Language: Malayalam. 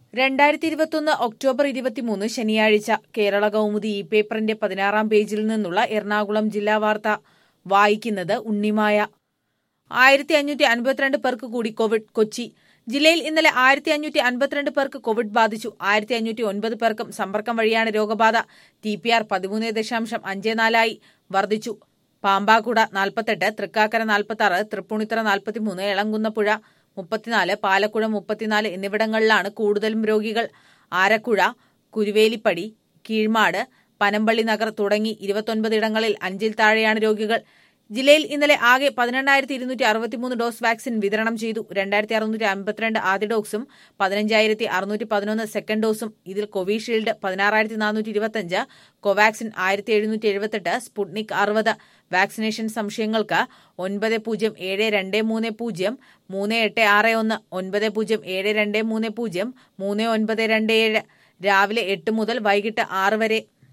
രണ്ടായിരത്തി ഇരുപത്തൊന്ന് ഒക്ടോബർ ഇരുപത്തിമൂന്ന് ശനിയാഴ്ച കേരള കൗമുദി ഇ പേപ്പറിന്റെ പതിനാറാം പേജിൽ നിന്നുള്ള എറണാകുളം ജില്ലാ വാർത്ത വായിക്കുന്നത് ഉണ്ണിമായ ആയിരത്തി അഞ്ഞൂറ്റി അൻപത്തിരണ്ട് പേർക്ക് കൂടി കോവിഡ് കൊച്ചി ജില്ലയിൽ ഇന്നലെ ആയിരത്തി അഞ്ഞൂറ്റി അൻപത്തിരണ്ട് പേർക്ക് കോവിഡ് ബാധിച്ചു ആയിരത്തി അഞ്ഞൂറ്റി ഒൻപത് പേർക്കും സമ്പർക്കം വഴിയാണ് രോഗബാധ ടി പി ആർ പതിമൂന്ന് ദശാംശം അഞ്ച് നാലായി വർദ്ധിച്ചു പാമ്പാക്കുട നാൽപ്പത്തെട്ട് തൃക്കാക്കര നാൽപ്പത്തി ആറ് തൃപ്പൂണിത്തറ നാൽപ്പത്തിമൂന്ന് എളങ്കുന്നപ്പുഴ മുപ്പത്തിനാല് പാലക്കുഴ മുപ്പത്തിനാല് എന്നിവിടങ്ങളിലാണ് കൂടുതലും രോഗികൾ ആരക്കുഴ കുരുവേലിപ്പടി കീഴ്മാട് പനമ്പള്ളി നഗർ തുടങ്ങി ഇരുപത്തൊൻപത് ഇടങ്ങളിൽ അഞ്ചിൽ താഴെയാണ് രോഗികൾ ജില്ലയിൽ ഇന്നലെ ആകെ പതിനെണ്ണായിരത്തി ഇരുന്നൂറ്റി അറുപത്തിമൂന്ന് ഡോസ് വാക്സിൻ വിതരണം ചെയ്തു രണ്ടായിരത്തി അറുന്നൂറ്റി അമ്പത്തിരണ്ട് ആദ്യ ഡോസും പതിനഞ്ചായിരത്തി അറുന്നൂറ്റി പതിനൊന്ന് സെക്കൻഡ് ഡോസും ഇതിൽ കോവിഷീൽഡ് പതിനാറായിരത്തി നാനൂറ്റി ഇരുപത്തിയഞ്ച് കോവാക്സിൻ ആയിരത്തി എഴുന്നൂറ്റി എഴുപത്തെട്ട് സ്പുട്നിക് അറുപത് വാക്സിനേഷൻ സംശയങ്ങൾക്ക് ഒൻപത് പൂജ്യം ഏഴ് രണ്ട് മൂന്ന് പൂജ്യം മൂന്ന് എട്ട് ആറ് ഒന്ന് ഒൻപത് പൂജ്യം ഏഴ് രണ്ട് മൂന്ന് പൂജ്യം മൂന്ന് ഒൻപത് രണ്ട് ഏഴ് രാവിലെ എട്ട് മുതൽ വൈകിട്ട് ആറ് വരെ